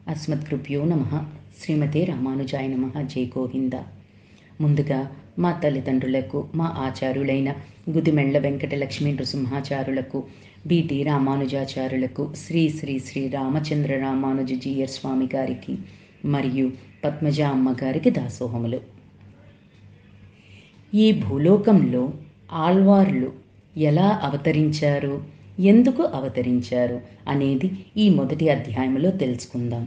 అస్మత్కృభ్యో నమ శ్రీమతే రామానుజాయ నమ జై గోవింద ముందుగా మా తల్లిదండ్రులకు మా ఆచార్యులైన గుదిమెళ్ల వెంకట లక్ష్మీ నృసింహాచారులకు బిటి రామానుజాచారులకు శ్రీ శ్రీ శ్రీ రామచంద్ర రామానుజ జీయర్ స్వామి గారికి మరియు పద్మజ అమ్మగారికి దాసోహములు ఈ భూలోకంలో ఆళ్వార్లు ఎలా అవతరించారు ఎందుకు అవతరించారు అనేది ఈ మొదటి అధ్యాయంలో తెలుసుకుందాం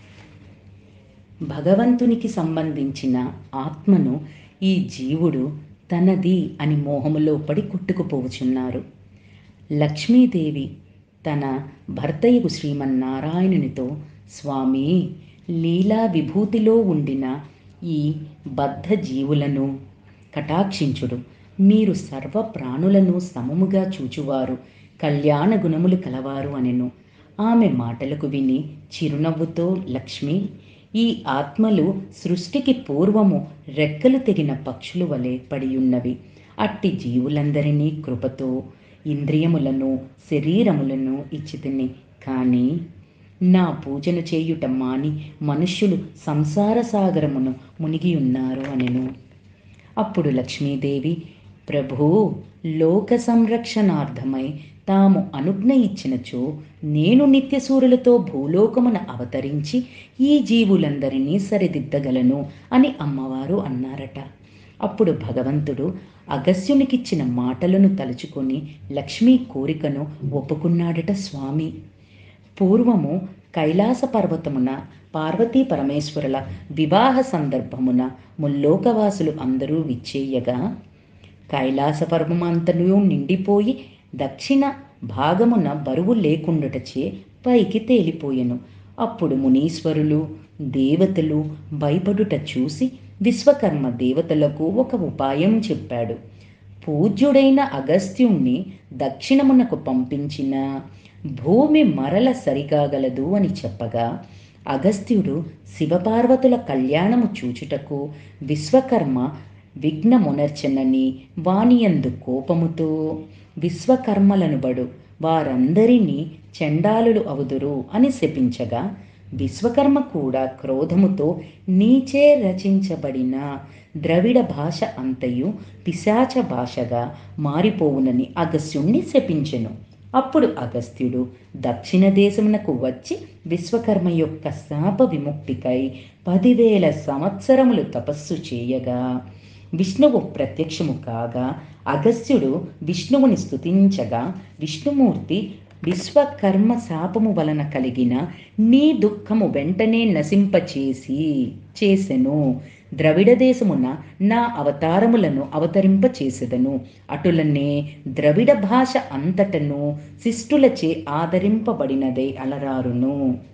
భగవంతునికి సంబంధించిన ఆత్మను ఈ జీవుడు తనది అని మోహములో పడి కొట్టుకుపోవుచున్నారు లక్ష్మీదేవి తన భర్తయ్యకు శ్రీమన్నారాయణునితో స్వామి లీలా విభూతిలో ఉండిన ఈ బద్ధ జీవులను కటాక్షించుడు మీరు సర్వ ప్రాణులను సమముగా చూచువారు కళ్యాణ గుణములు కలవారు అనెను ఆమె మాటలకు విని చిరునవ్వుతో లక్ష్మి ఈ ఆత్మలు సృష్టికి పూర్వము రెక్కలు తెగిన పక్షుల వలె పడియున్నవి అట్టి జీవులందరినీ కృపతో ఇంద్రియములను శరీరములను ఇచ్చితిని కానీ నా పూజను చేయుట మాని మనుష్యులు సంసార సాగరమును మునిగి ఉన్నారు అనెను అప్పుడు లక్ష్మీదేవి ప్రభు లోక సంరక్షణార్థమై తాము అనుజ్ఞ ఇచ్చినచో నేను నిత్యసూరులతో భూలోకమున అవతరించి ఈ జీవులందరినీ సరిదిద్దగలను అని అమ్మవారు అన్నారట అప్పుడు భగవంతుడు అగస్యునికిచ్చిన మాటలను తలుచుకొని లక్ష్మీ కోరికను ఒప్పుకున్నాడట స్వామి పూర్వము కైలాస పర్వతమున పార్వతీ పరమేశ్వరుల వివాహ సందర్భమున ముల్లోకవాసులు అందరూ విచ్చేయగా కైలాస పర్వమంతను నిండిపోయి దక్షిణ భాగమున బరువు లేకుండాటచే పైకి తేలిపోయెను అప్పుడు మునీశ్వరులు దేవతలు భయపడుట చూసి విశ్వకర్మ దేవతలకు ఒక ఉపాయం చెప్పాడు పూజ్యుడైన అగస్త్యుణ్ణి దక్షిణమునకు పంపించిన భూమి మరల సరికాగలదు అని చెప్పగా అగస్త్యుడు శివపార్వతుల కళ్యాణము చూచుటకు విశ్వకర్మ విఘ్నమునర్చనని వానియందు కోపముతో విశ్వకర్మలను బడు వారందరినీ చండాలులు అవుదురు అని శపించగా విశ్వకర్మ కూడా క్రోధముతో నీచే రచించబడిన ద్రవిడ భాష అంతయు పిశాచ భాషగా మారిపోవునని అగస్త్యుణ్ణి శపించెను అప్పుడు అగస్త్యుడు దక్షిణ దేశమునకు వచ్చి విశ్వకర్మ యొక్క శాప విముక్తికై పదివేల సంవత్సరములు తపస్సు చేయగా విష్ణువు ప్రత్యక్షము కాగా అగస్త్యుడు విష్ణువుని స్తుతించగా విష్ణుమూర్తి విశ్వకర్మ శాపము వలన కలిగిన నీ దుఃఖము వెంటనే నశింపచేసి చేసెను ద్రవిడ దేశమున నా అవతారములను అవతరింపచేసెదను అటులనే ద్రవిడ భాష అంతటను శిష్టులచే ఆదరింపబడినదై అలరారును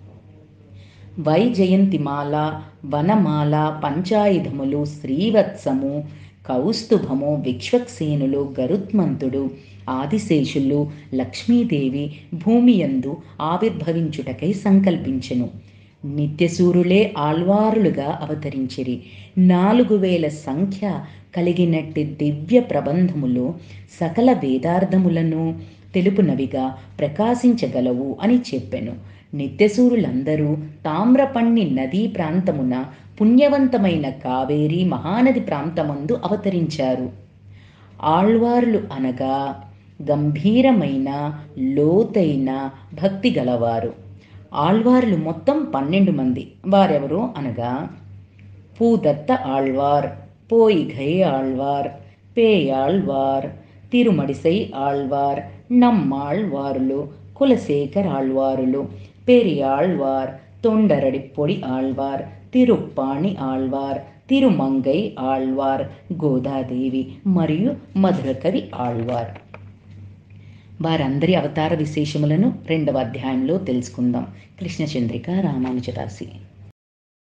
వైజయంతిమాల వనమాల పంచాయుధములు శ్రీవత్సము కౌస్తుభము విక్ష్వక్సేనులు గరుత్మంతుడు ఆదిశేషులు లక్ష్మీదేవి భూమియందు ఆవిర్భవించుటకై సంకల్పించెను నిత్యసూరులే ఆళ్వారులుగా అవతరించిరి నాలుగు వేల సంఖ్య కలిగినట్టి దివ్య ప్రబంధములు సకల వేదార్థములను తెలుపునవిగా ప్రకాశించగలవు అని చెప్పెను నిత్యసూరులందరూ తామ్రపణ్ణి నదీ ప్రాంతమున పుణ్యవంతమైన కావేరి మహానది ప్రాంతమందు అవతరించారు ఆళ్వార్లు అనగా గంభీరమైన లోతైన భక్తి గలవారు ఆళ్వార్లు మొత్తం పన్నెండు మంది వారెవరు అనగా పూదత్త ఆళ్వార్ పోయిఘై ఆళ్వార్ పేయాళ్వార్ తిరుమడిసై ఆళ్వార్ నమ్మాళ్వారులు కులశేఖర్ ఆళ్వారులు పెరియాళ్వార్ తొండరడి పొడి ఆళ్వార్ తిరుప్పాణి ఆళ్వార్ తిరుమంగై ఆళ్వార్ గోదాదేవి మరియు మధురకవి ఆళ్వార్ వారందరి అవతార విశేషములను రెండవ అధ్యాయంలో తెలుసుకుందాం కృష్ణచంద్రిక రామానుజదాసి